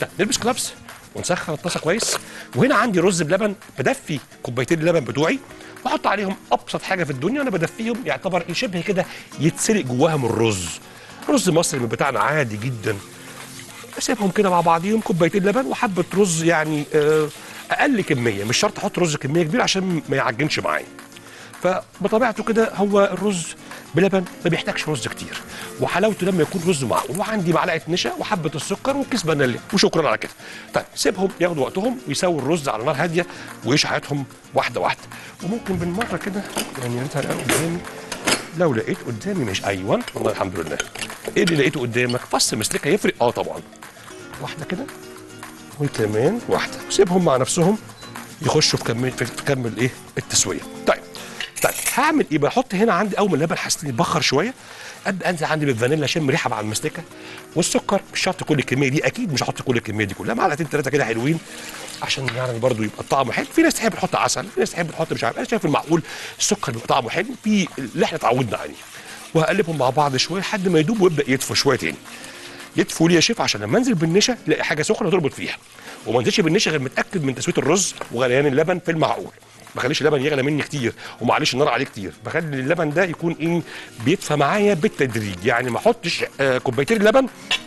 طيب نلبس كلابس ونسخن الطاسه كويس وهنا عندي رز بلبن بدفي كوبايتين اللبن بتوعي بحط عليهم ابسط حاجه في الدنيا وانا بدفيهم يعتبر إيه شبه كده يتسلق جواهم الرز رز مصري من بتاعنا عادي جدا اسيبهم كده مع بعضيهم كوبايتين لبن وحبه رز يعني آه، اقل كميه مش شرط احط رز كميه كبيره عشان ما يعجنش معايا فبطبيعته كده هو الرز بلبن ما بيحتاجش رز كتير وحلاوته لما يكون رز معقول وعندي معلقه نشا وحبه السكر وكيس فانيليا وشكرا على كده طيب سيبهم ياخدوا وقتهم ويسووا الرز على نار هاديه ويعيش حياتهم واحده واحده وممكن بالمره كده يعني يا ريتها الآن قدامي لو لقيت قدامي مش ايوه والله الحمد لله ايه اللي لقيته قدامك فص مسلكه يفرق اه طبعا واحده كده وكمان واحده سيبهم مع نفسهم يخشوا في كميه في تكمل ايه التسويه طيب طيب هعمل ايه بحط هنا عندي اول ما اللبن حاسس اني بخر شويه ابدا انزل عندي بالفانيلا اشم ريحه مع المستكه والسكر مش شرط كل الكميه دي اكيد مش هحط كل الكميه دي كلها معلقتين ثلاثه كده حلوين عشان يعني برضو يبقى الطعم حلو في ناس تحب تحط عسل في ناس تحب تحط مش عارف انا شايف المعقول السكر بيبقى طعمه حلو في اللي احنا اتعودنا عليه وهقلبهم مع بعض شويه لحد ما يدوب ويبدا يدفى شويه تاني يدفوا لي يا شيف عشان لما انزل بالنشا تلاقي حاجه سخنه تربط فيها وما انزلش بالنشا غير متاكد من تسويه الرز وغليان اللبن في المعقول ما خليش اللبن يغلى مني كتير ومعليش النار عليه كتير بخلي اللبن ده يكون ايه بيدفى معايا بالتدريج يعني ما احطش آه كوبايتين اللبن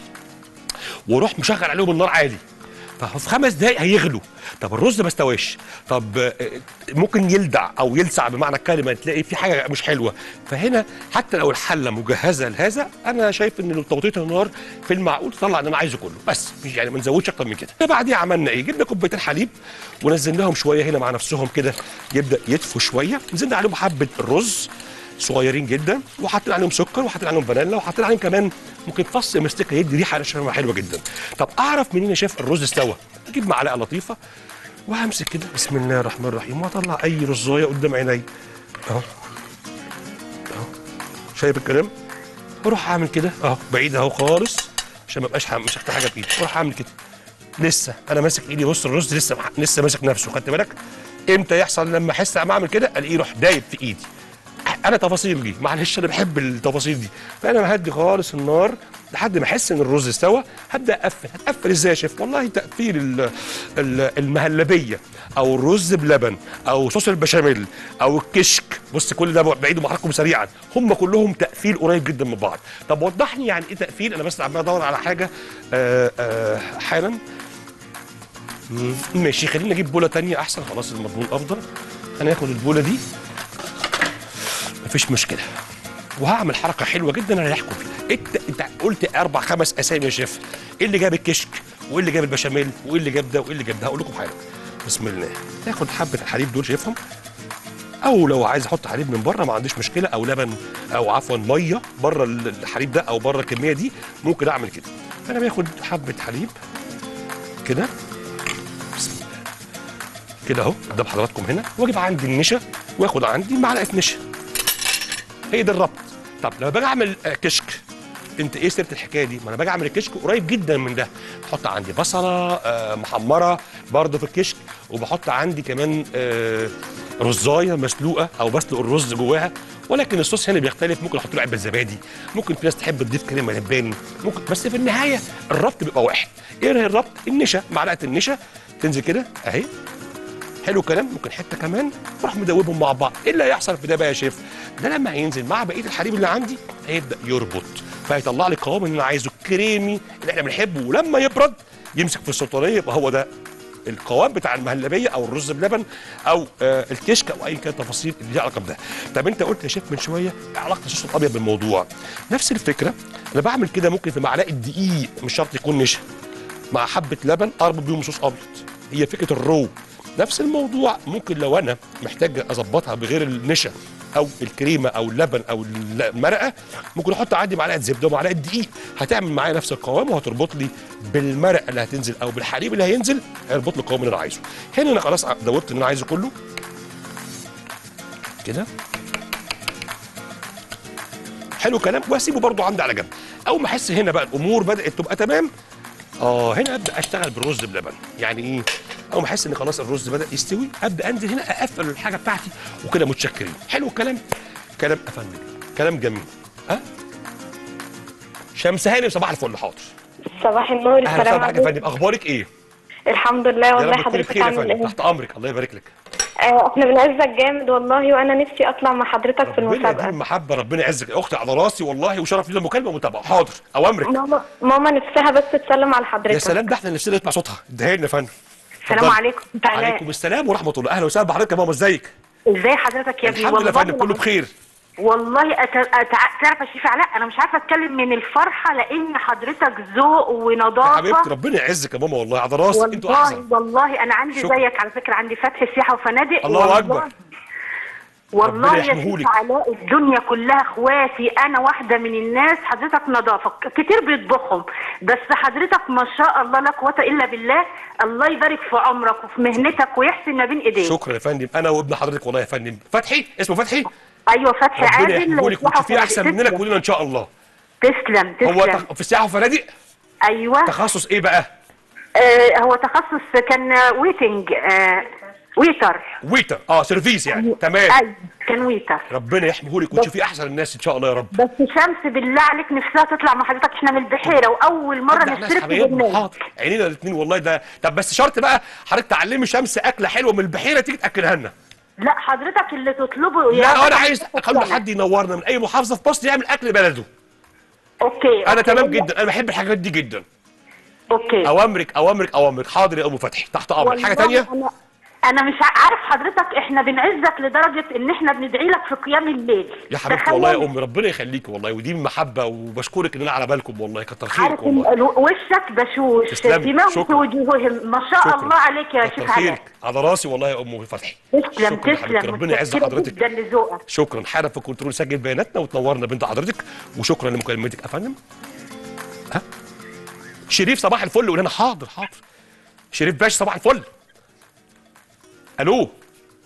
واروح مشغل عليهم النار عالي ففي خمس دقايق هيغلوا طب الرز ما استواش طب آه، ممكن يلدع او يلسع بمعنى الكلمه تلاقي في حاجه مش حلوه فهنا حتى لو الحله مجهزه لهذا انا شايف ان لو توطيت النار في المعقول تطلع اللي انا عايزه كله بس مش يعني ما نزودش اكتر من كده بعديها عملنا ايه جبنا كوبايتين حليب ونزلناهم شويه هنا مع نفسهم كده يبدا يدفوا شويه نزلنا عليهم حبه الرز صغيرين جدا وحاطين عليهم سكر وحاطين عليهم فانيلا وحاطين عليهم كمان ممكن فص مستكه يدي ريحه عشان حلوه جدا طب اعرف منين يا شيف الرز استوى اجيب معلقه لطيفه وهمسك كده بسم الله الرحمن الرحيم واطلع اي رزايه قدام عيني اهو اهو شايف الكلام اروح اعمل كده اهو بعيد اهو خالص عشان ما ابقاش مش هفتح حاجه بايدي اروح اعمل كده لسه انا ماسك ايدي بص الرز لسه لسه ماسك نفسه خدت بالك امتى يحصل لما احس اما اعمل كده الاقيه يروح دايب في ايدي انا تفاصيل دي معلش انا بحب التفاصيل دي فانا مهدي خالص النار لحد ما احس ان الرز استوى هبدا اقفل هتقفل ازاي يا شيف والله تقفيل ال- ال- المهلبيه او الرز بلبن او صوص البشاميل او الكشك بص كل ده بعيد ومحركم سريعا هم كلهم تقفيل قريب جدا من بعض طب وضحني يعني ايه تقفيل انا بس عمال ادور على حاجه آه آه حالا مم، ماشي خلينا نجيب بوله تانية احسن خلاص المضمون افضل هناخد البوله دي مفيش مشكله وهعمل حركه حلوه جدا اريحكم فيها انت انت قلت اربع خمس اسامي يا شيف ايه اللي جاب الكشك وايه اللي جاب البشاميل وايه اللي جاب ده وايه اللي جاب ده هقول لكم حاجه بسم الله تاخد حبه الحليب دول شايفهم او لو عايز احط حليب من بره ما عنديش مشكله او لبن او عفوا ميه بره الحليب ده او بره الكميه دي ممكن اعمل كده انا باخد حبه حليب كده بسم الله كده اهو قدام حضراتكم هنا واجيب عندي النشا واخد عندي معلقه نشا هي ده الربط طب لما باجي اعمل آه، كشك انت ايه سيره الحكايه دي ما انا باجي اعمل الكشك قريب جدا من ده بحط عندي بصله آه، محمره برضه في الكشك وبحط عندي كمان آه، رزايه مسلوقه او بسلق الرز جواها ولكن الصوص هنا بيختلف ممكن احط له علبه زبادي ممكن في ناس تحب تضيف كريمه لباني ممكن بس في النهايه الربط بيبقى واحد ايه الربط النشا معلقه النشا تنزل كده اهي حلو الكلام ممكن حته كمان واروح مدوبهم مع بعض ايه اللي هيحصل في ده بقى يا شيف ده لما هينزل مع بقيه الحليب اللي عندي هيبدا يربط فهيطلع لي القوام اللي انا عايزه الكريمي اللي احنا بنحبه ولما يبرد يمسك في السلطانيه يبقى هو ده القوام بتاع المهلبيه او الرز بلبن او آه الكشك او اي كانت تفاصيل اللي ليها علاقه بده طب انت قلت يا شيف من شويه إيه علاقه الصوص الابيض بالموضوع نفس الفكره انا بعمل كده ممكن في معلقه دقيق مش شرط يكون نشا مع حبه لبن اربط بيهم صوص ابيض هي فكره الرو نفس الموضوع ممكن لو انا محتاج اظبطها بغير النشا او الكريمه او اللبن او المرقه ممكن احط عندي معلقه زبده ومعلقه دقيق هتعمل معايا نفس القوام وهتربط لي بالمرقه اللي هتنزل او بالحليب اللي هينزل هيربط لي القوام اللي انا عايزه هنا انا خلاص دوبت اللي انا عايزه كله كده حلو كلام واسيبه برضو عندي على جنب اول ما احس هنا بقى الامور بدات تبقى تمام اه هنا ابدا اشتغل بالرز بلبن يعني ايه اول ما احس ان خلاص الرز بدا يستوي ابدا انزل هنا اقفل الحاجه بتاعتي وكده متشكرين حلو الكلام كلام افندم كلام جميل ها شمس هاني صباح الفل حاضر صباح النور اهلا السلام وسهلا بحضرتك يا عليكم فندم اخبارك ايه الحمد لله يا والله رب تكوني حضرتك بخير يا عامل فندم ايه تحت امرك الله يبارك لك آه، احنا بنعزك جامد والله وانا نفسي اطلع مع حضرتك في ربنا يديم المسابقه المحبه ربنا يعزك اختي على راسي والله وشرف لينا مكالمه ومتابعه حاضر اوامرك ماما ماما نفسها بس تسلم على حضرتك يا سلام ده احنا نفسنا نسمع صوتها اديها لنا يا فندم السلام اتفضلي. عليكم انت علاء عليكم السلام ورحمه الله اهلا وسهلا بحضرتك يا ماما ازيك ازاي حضرتك يا ابني الحمد لله يا فندم كله العظيم. بخير والله أت... أت... تعرف يا شيف علاء انا مش عارفه اتكلم من الفرحه لان حضرتك ذوق يا ونظافه حبيبتي ربنا يعزك يا ماما والله على راسي انتوا والله احسن والله انا عندي شكرا. زيك على فكره عندي فتح سياحه وفنادق الله والله أكبر. والله ربنا يا يحميهولك. شيف علاء الدنيا كلها اخواتي انا واحده من الناس حضرتك نظافه كتير بيطبخهم بس حضرتك ما شاء الله لا قوه الا بالله الله يبارك في عمرك وفي مهنتك ويحسن ما بين ايديك شكرا يا فندم انا وابن حضرتك والله يا فندم فتحي اسمه فتحي ايوه فتحي ربنا عادل يحميهولك سياحة وتشوفيه احسن وفنادق. مننا تسلم. كلنا ان شاء الله تسلم هو تسلم تخ... في السياحه وفنادق ايوه تخصص ايه بقى آه هو تخصص كان ويتنج آه ويتر ويتر اه سيرفيس يعني تمام ايوه كان ويتر ربنا يحميهولك وتشوفيه احسن الناس ان شاء الله يا رب بس شمس بالله عليك نفسها تطلع مع حضرتك احنا من البحيره واول مره ده احنا نشترك في حبايبنا برنامج حاضر عينينا الاثنين والله ده طب بس شرط بقى حضرتك تعلمي شمس اكله حلوه من البحيره تيجي تاكلها لنا لا حضرتك اللي تطلبه يا لا انا رب عايز اخلي حد ينورنا من اي محافظه في مصر يعمل اكل بلده اوكي انا أوكي. تمام جدا انا بحب الحاجات دي جدا اوكي اوامرك اوامرك اوامرك حاضر يا ام فتحي تحت امرك حاجه والله تانية انا انا مش عارف حضرتك احنا بنعزك لدرجه ان احنا بندعي لك في قيام الليل يا حبيبتي تخيل والله يا امي ربنا يخليكي والله ودي المحبه وبشكرك ان انا على بالكم والله كتر خيرك عارف والله ال- وشك بشوش تسلمي. سماهم في شكرا. وجوههم ما شاء شكرا. الله عليك يا كتر شيخ علاء خيرك على راسي والله يا ام فتحي تسلم شكرا يا حبيبتي تسلم ربنا يعز متشكرة حضرتك جدا لذوقك شكرا حالا في الكنترول سجل بياناتنا وتنورنا بنت حضرتك وشكرا لمكالمتك يا فندم ها شريف صباح الفل قول لنا حاضر حاضر شريف باشا صباح الفل الو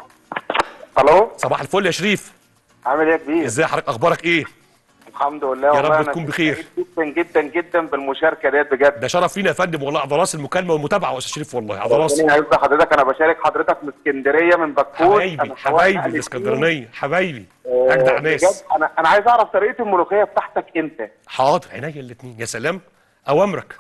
الو صباح الفل يا شريف عامل ايه يا كبير؟ ازاي حضرتك اخبارك ايه الحمد لله يا والله رب أنا تكون بخير. سعيد جدا جدا جدا بالمشاركه ديت بجد ده شرف لينا يا فندم والله على راس المكالمه والمتابعه يا استاذ شريف والله على راسي ربنا يعز حضرتك انا بشارك حضرتك من اسكندريه من بكوت حبايبي أنا حبايبي سواء الاسكندرانيه حبايبي آه، اجدع بجد ناس انا انا عايز اعرف طريقه الملوخيه بتاعتك انت حاضر عينيا الاثنين يا سلام اوامرك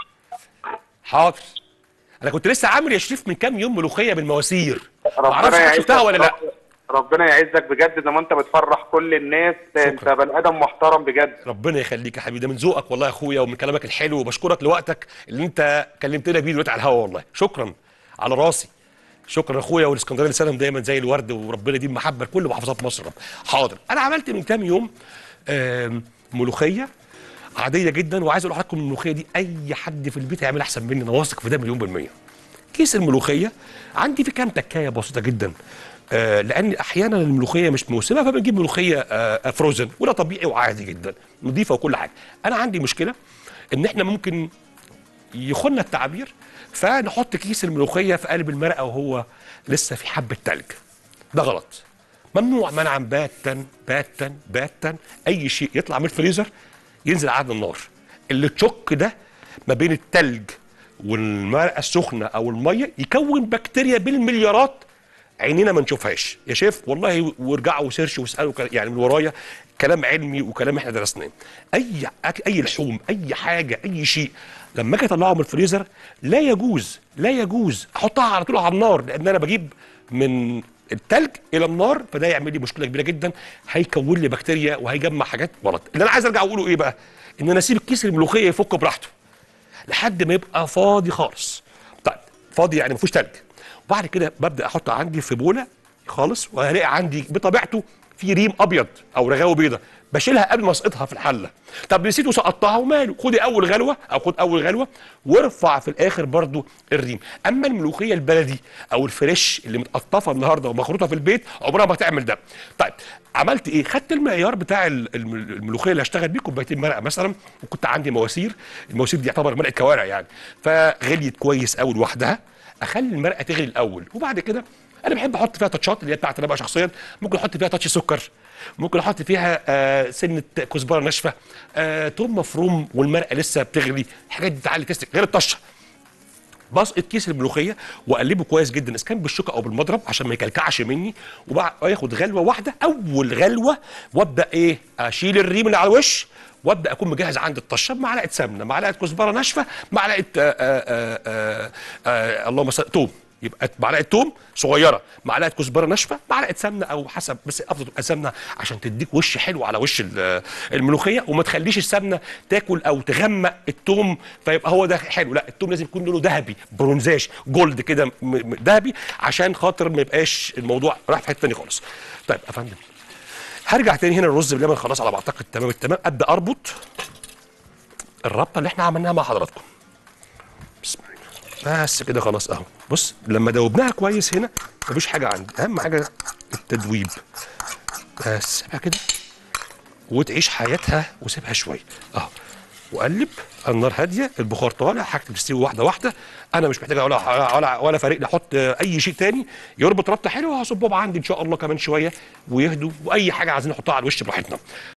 حاضر انا كنت لسه عامل يا شريف من كام يوم ملوخيه بالمواسير معرفش حضرتك شفتها ولا لا رب- ربنا يعزك بجد زي ما انت بتفرح كل الناس انت شكرا. بني ادم محترم بجد ربنا يخليك يا حبيبي ده من ذوقك والله يا اخويا ومن كلامك الحلو وبشكرك لوقتك اللي انت كلمتنا بيه دلوقتي على الهوا والله شكرا على راسي شكرا يا اخويا والاسكندراني سلام دايما زي الورد وربنا يديم محبه لكل محافظات مصر رب. حاضر انا عملت من كام يوم آم، ملوخيه عاديه جدا وعايز اقول لحضراتكم الملوخيه دي اي حد في البيت هيعملها احسن مني انا واثق في ده مليون بالميه كيس الملوخيه عندي في كام تكايه بسيطه جدا آه لان احيانا الملوخيه مش موسمه فبنجيب ملوخيه آه فروزن وده طبيعي وعادي جدا نضيفه وكل حاجه انا عندي مشكله ان احنا ممكن يخن التعبير فنحط كيس الملوخيه في قلب المرقه وهو لسه في حبه تلج ده غلط ممنوع منعا باتا باتا باتا اي شيء يطلع من الفريزر ينزل على النار اللي تشك ده ما بين التلج والمرقه السخنه او الميه يكون بكتيريا بالمليارات عينينا ما نشوفهاش يا شيف والله وارجعوا وسيرش واسالوا ك- يعني من ورايا كلام علمي وكلام احنا درسناه اي أك- اي لحوم اي حاجه اي شيء لما اجي اطلعه من الفريزر لا يجوز لا يجوز احطها على طول على النار لان انا بجيب من التلج الى النار فده يعمل لي مشكله كبيره جدا هيكون لي بكتيريا وهيجمع حاجات غلط اللي انا عايز ارجع اقوله ايه بقى ان انا اسيب الكيس الملوخيه يفك براحته لحد ما يبقى فاضي خالص طيب فاضي يعني ما فيهوش تلج وبعد كده ببدا احط عندي في بوله خالص وهلاقي عندي بطبيعته في ريم ابيض او رغاوي بيضه بشيلها قبل ما اسقطها في الحله طب نسيت وسقطتها وماله خدي اول غلوه او خد اول غلوه وارفع في الاخر برضو الريم اما الملوخيه البلدي او الفريش اللي متقطفه النهارده ومخروطه في البيت عمرها ما تعمل ده طيب عملت ايه خدت المعيار بتاع ال- الم- الملوخيه اللي هشتغل بيه كوبايتين مرقه مثلا وكنت عندي مواسير المواسير دي يعتبر مرقه كوارع يعني فغليت كويس قوي لوحدها اخلي المرقه تغلي الاول وبعد كده انا بحب احط فيها تاتشات اللي هي بتاعتي انا بقى شخصيا ممكن احط فيها تاتش سكر ممكن احط فيها آه سنه كزبره ناشفه آه توم مفروم والمرقه لسه بتغلي الحاجات دي تعلي تستك غير الطشه بسقط كيس الملوخيه واقلبه كويس جدا اذا كان بالشوكه او بالمضرب عشان ما يكلكعش مني وياخد غلوه واحده اول غلوه وابدا ايه اشيل الريم اللي على الوش وابدا اكون مجهز عند الطشه بمعلقه سمنه معلقه كزبره ناشفه معلقه آآ آآ آآ آآ اللهم صل توم يبقى معلقه توم صغيره معلقه كزبره ناشفه معلقه سمنه او حسب بس افضل تبقى سمنه عشان تديك وش حلو على وش ال- الملوخيه وما تخليش السمنه تاكل او تغمق التوم فيبقى هو ده حلو لا التوم لازم يكون لونه ذهبي برونزاج جولد كده م- م- ذهبي عشان خاطر ما يبقاش الموضوع رايح في حته ثانيه خالص طيب يا فندم هرجع تاني هنا الرز باللبن خلاص على ما اعتقد تمام التمام ابدا اربط الربطه اللي احنا عملناها مع حضراتكم بسم الله بس كده خلاص اهو بص لما دوبناها كويس هنا مفيش حاجه عندي اهم حاجه التدويب بس سيبها كده وتعيش حياتها وسيبها شويه اهو وقلب النار هاديه البخار طالع حاجتي بتستوي واحده واحده انا مش محتاج ولا ولا ولا فريق احط اي شيء تاني يربط ربطه حلوه هصبهم عندي ان شاء الله كمان شويه ويهدوا واي حاجه عايزين نحطها على الوش براحتنا